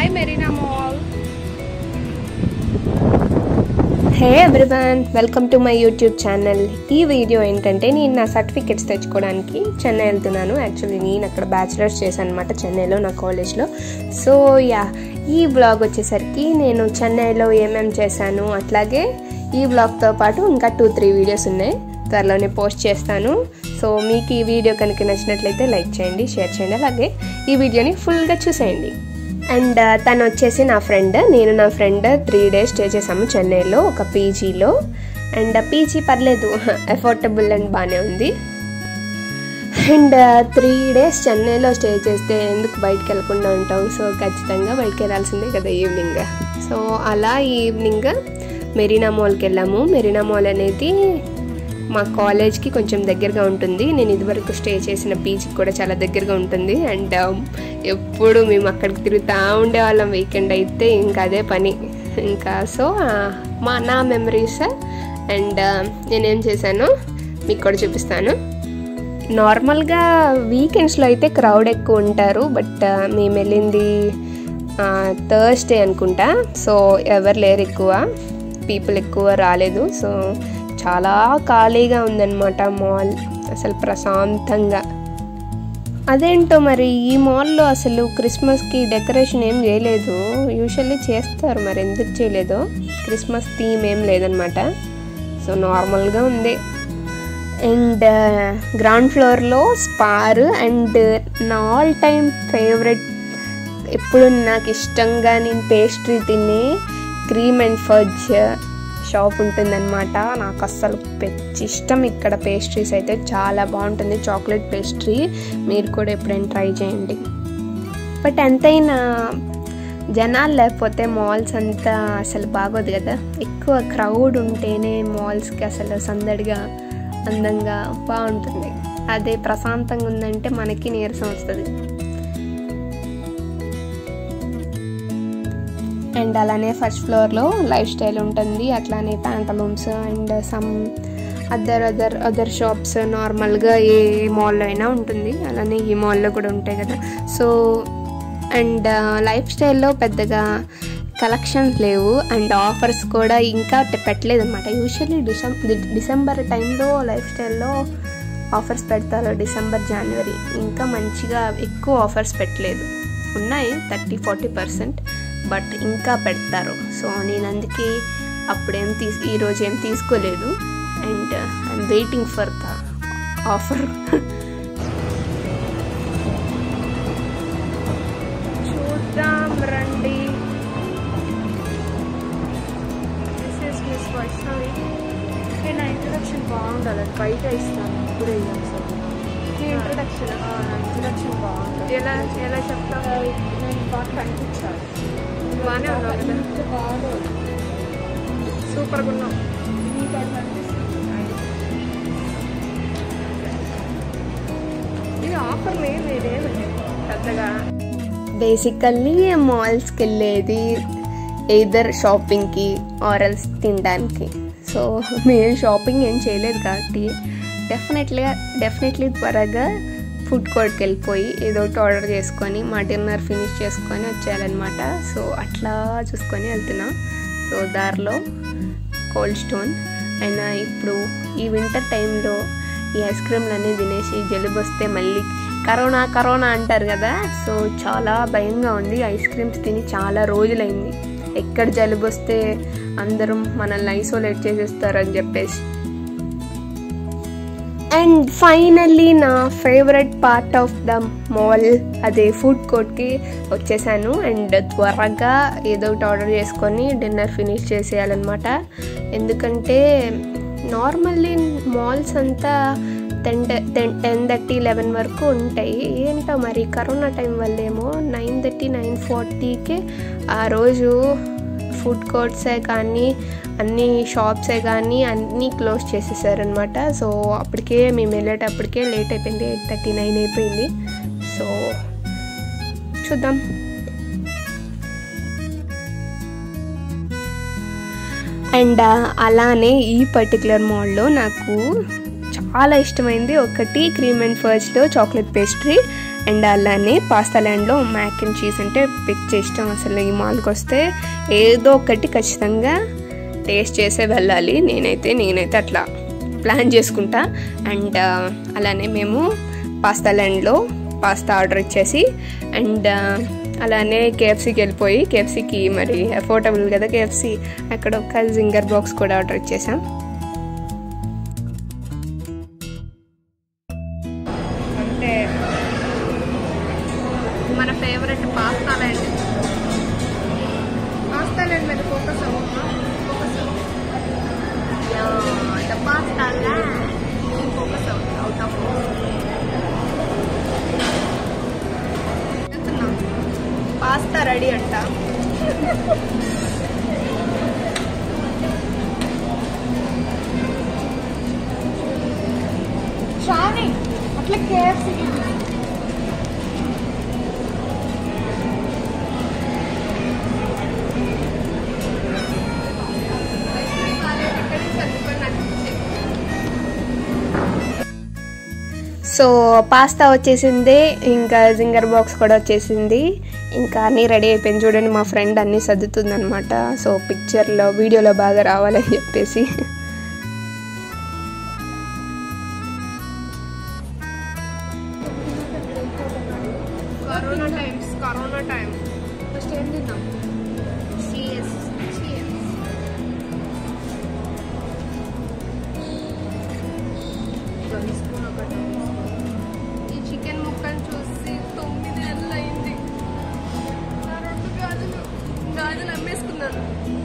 Hi Marina mall hey everyone welcome to my YouTube channel ఈ video ఏంటంటే నేను నా సర్టిఫికెట్స్ తెచ్చుకోవడానికి చెన్నై వెళ్తున్నాను యాక్చువల్లీ నేను అక్కడ బ్యాచిలర్స్ చేశాను అనమాట చెన్నైలో నా కాలేజ్లో సో యా ఈ బ్లాగ్ వచ్చేసరికి నేను చెన్నైలో ఏమేమి చేశాను అట్లాగే ఈ బ్లాగ్తో పాటు ఇంకా టూ త్రీ వీడియోస్ ఉన్నాయి త్వరలోనే పోస్ట్ చేస్తాను సో మీకు ఈ వీడియో కనుక నచ్చినట్లయితే లైక్ చేయండి షేర్ చేయండి అలాగే ఈ వీడియోని ఫుల్గా చూసేయండి అండ్ తను వచ్చేసి నా ఫ్రెండ్ నేను నా ఫ్రెండ్ త్రీ డేస్ స్టే చేసాము చెన్నైలో ఒక పీజీలో అండ్ పీజీ పర్లేదు అఫోర్డబుల్ అండ్ బాగానే ఉంది అండ్ త్రీ డేస్ చెన్నైలో స్టే చేస్తే ఎందుకు బయటకు వెళ్ళకుండా ఉంటాం సో ఖచ్చితంగా బయటకు వెళ్ళాల్సిందే కదా ఈవినింగ్ సో అలా ఈవినింగ్ మెరీనా మాల్కి వెళ్ళాము మెరీనా మాల్ అనేది మా కాలేజ్కి కొంచెం దగ్గరగా ఉంటుంది నేను ఇదివరకు స్టే చేసిన పీజీకి కూడా చాలా దగ్గరగా ఉంటుంది అండ్ ఎప్పుడు మేము అక్కడికి తిరుగుతూ ఉండేవాళ్ళం వీకెండ్ అయితే ఇంకా అదే పని ఇంకా సో మా నా మెమరీస్ అండ్ నేనేం చేశాను మీకు కూడా చూపిస్తాను నార్మల్గా వీకెండ్స్లో అయితే క్రౌడ్ ఎక్కువ ఉంటారు బట్ మేము వెళ్ళింది థర్స్డే అనుకుంటా సో ఎవరు లేరు ఎక్కువ పీపుల్ ఎక్కువ రాలేదు సో చాలా ఖాళీగా ఉందన్నమాట మాల్ అసలు ప్రశాంతంగా అదేంటో మరి ఈ మాల్లో అసలు క్రిస్మస్కి డెకరేషన్ ఏం చేయలేదు యూజువల్లీ చేస్తారు మరి ఎందుకు చేయలేదు క్రిస్మస్ థీమ్ ఏం లేదనమాట సో నార్మల్గా ఉంది అండ్ గ్రౌండ్ ఫ్లోర్లో స్పార్ అండ్ నా ఆల్ టైమ్ ఫేవరెట్ ఎప్పుడు నాకు ఇష్టంగా నేను పేస్ట్రీ తినే క్రీమ్ అండ్ ఫజ్ షాప్ ఉంటుందన్నమాట నాకు అస్సలు పెచ్చి ఇష్టం ఇక్కడ పేస్ట్రీస్ అయితే చాలా బాగుంటుంది చాక్లెట్ పేస్ట్రీ మీరు కూడా ఎప్పుడైనా ట్రై చేయండి బట్ ఎంతైనా జనాలు లేకపోతే మాల్స్ అంతా అసలు బాగోదు కదా ఎక్కువ క్రౌడ్ ఉంటేనే మాల్స్కి అసలు సందడిగా అందంగా బాగుంటుంది అదే ప్రశాంతంగా ఉందంటే మనకి నీరసం వస్తుంది అండ్ అలానే ఫస్ట్ ఫ్లోర్లో లైఫ్ స్టైల్ ఉంటుంది అట్లానే Pantaloons and some other other other shops నార్మల్గా ఏ మాల్లో అయినా ఉంటుంది అలానే ఈ మాల్లో కూడా ఉంటాయి కదా సో అండ్ లైఫ్ స్టైల్లో పెద్దగా కలెక్షన్స్ లేవు అండ్ ఆఫర్స్ కూడా ఇంకా పెట్టలేదు అనమాట యూజువల్లీ డిసెం డిసెంబర్ టైంలో లైఫ్ స్టైల్లో ఆఫర్స్ పెడతారు డిసెంబర్ జనవరి ఇంకా మంచిగా ఎక్కువ ఆఫర్స్ పెట్టలేదు ఉన్నాయి థర్టీ ఫార్టీ పర్సెంట్ బట్ ఇంకా పెడతారు సో నేను అందుకే అప్పుడేం తీసు ఈరోజు ఏం తీసుకోలేదు and I'm waiting for the offer చూద్దాం రండి దిస్ ఇస్ మిస్ వైష్ణవి నా ఇంట్రడక్షన్ బాగుండాలి అది బయట ఇస్తాను ఇప్పుడే ఇవ్వాలి సార్ నీ ఇంట్రడక్షన్ నా ఇంట్రడక్షన్ బాగుంటుంది ఎలా ఎలా చెప్తావు నేను బాగా కనిపించాలి బాగానే ఉన్నావు కదా ఇంత బాగుంది సూపర్గా ఉన్నావు నీకు అది కనిపిస్తుంది ఇది ఆఫర్ లేదు ఇదేమి పెద్దగా బేసికల్లీ మాల్స్కి వెళ్ళేది ఎయిదర్ షాపింగ్కి ఆరల్స్ తినడానికి సో మేము షాపింగ్ ఏం చేయలేదు కాబట్టి డెఫినెట్లీగా డెఫినెట్లీ త్వరగా ఫుడ్ కోర్ట్కి వెళ్ళిపోయి ఏదో ఒకటి ఆర్డర్ చేసుకొని మా డిన్నర్ ఫినిష్ చేసుకొని వచ్చేయాలన్నమాట సో అట్లా చూసుకొని వెళ్తున్నాం సో దారిలో కోల్డ్ స్టోన్ అయినా ఇప్పుడు ఈ వింటర్ టైంలో ఈ ఐస్ క్రీమ్లు అన్నీ తినేసి జలుబు వస్తే మళ్ళీ కరోనా కరోనా అంటారు కదా సో చాలా భయంగా ఉంది ఐస్ క్రీమ్స్ తిని చాలా రోజులైంది ఎక్కడ జలుబు వస్తే అందరూ మనల్ని ఐసోలేట్ చేసేస్తారని చెప్పేసి అండ్ ఫైనల్లీ నా favourite part of the mall అదే ఫుడ్ కోర్ట్కి వచ్చేసాను అండ్ త్వరగా ఏదో ఒకటి ఆర్డర్ చేసుకొని డిన్నర్ ఫినిష్ చేసేయాలన్నమాట ఎందుకంటే నార్మల్లీ మాల్స్ అంతా ten ten ten thirty eleven వరకు ఉంటాయి ఏంటో మరి కరోనా టైం వల్లేమో నైన్ థర్టీ నైన్ ఫార్టీకే ఆ రోజు ఫుడ్ కోర్ట్సే కానీ అన్ని షాప్సే కానీ అన్నీ క్లోజ్ చేసేసారనమాట సో అప్పటికే మేము వెళ్ళేటప్పటికే లేట్ అయిపోయింది ఎయిట్ థర్టీ నైన్ అయిపోయింది సో చూద్దాం అండ్ అలానే ఈ పర్టికులర్ మాల్లో నాకు చాలా ఇష్టమైంది ఒకటి క్రీమ్ అండ్ ఫర్జ్లో చాక్లెట్ పేస్ట్రీ అండ్ అలానే పాస్తా ల్యాండ్లో మ్యాక్ అండ్ చీజ్ అంటే పిక్ ఇష్టం అసలు ఈ మాల్కి వస్తే ఏదో ఒకటి ఖచ్చితంగా టేస్ట్ చేసే వెళ్ళాలి నేనైతే నేనైతే అట్లా ప్లాన్ చేసుకుంటా అండ్ అలానే మేము పాస్తా ల్యాండ్లో పాస్తా ఆర్డర్ ఇచ్చేసి అండ్ అలానే కేఎఫ్సీకి వెళ్ళిపోయి కేఎఫ్సీకి మరి అఫోర్డబుల్ కదా కేఎఫ్సీ అక్కడ ఒక జింగర్ బాక్స్ కూడా ఆర్డర్ ఇచ్చేసాం అంటే మన favourite pasta land pasta land మీద ఫోకస్ అవ్వమ్మా focus the pasta land focus out of pasta ready అంట శ్రావణి అట్లా కేఎఫ్సీ సో పాస్తా వచ్చేసింది ఇంకా జింగర్ బాక్స్ కూడా వచ్చేసింది ఇంకా అన్నీ రెడీ అయిపోయింది చూడండి మా ఫ్రెండ్ అన్నీ సర్దుతుంది అనమాట సో పిక్చర్లో వీడియోలో బాగా రావాలని చెప్పేసి corona times corona time first ఏం తిందాం సిఎస్ స్పూన్ ఒకటి ఈ చికెన్ ముక్కను చూసి తొమ్మిది నెలలు అయింది నా రెండు గాజులు గాజులు అమ్మేసుకున్నాను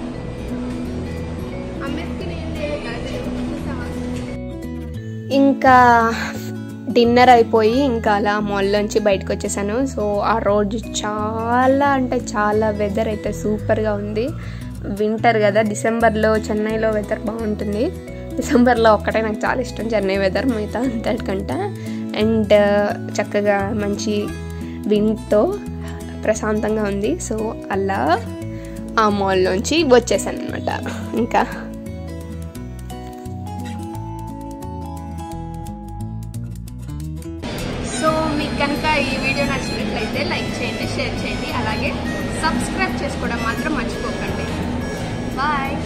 అమ్మేసుకుని ఏం లేదు గాజులు చూసావా? ఇంకా డిన్నర్ అయిపోయి ఇంకా అలా మాల్లోంచి బయటకు వచ్చేసాను సో ఆ రోజు చాలా అంటే చాలా వెదర్ అయితే సూపర్గా ఉంది వింటర్ కదా డిసెంబర్లో చెన్నైలో వెదర్ బాగుంటుంది డిసెంబర్లో ఒక్కటే నాకు చాలా ఇష్టం చెన్నై వెదర్ మిగతా అంతటికంటే అండ్ చక్కగా మంచి విండ్తో ప్రశాంతంగా ఉంది సో అలా ఆ మాల్లోంచి వచ్చేసాను అనమాట ఇంకా సో మీకు కనుక ఈ వీడియో నచ్చినట్లయితే లైక్ చేయండి షేర్ చేయండి అలాగే సబ్స్క్రైబ్ చేసుకోవడం మాత్రం మర్చిపోకండి బాయ్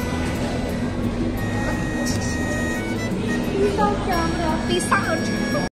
కెమెరా పీస్ అవుట్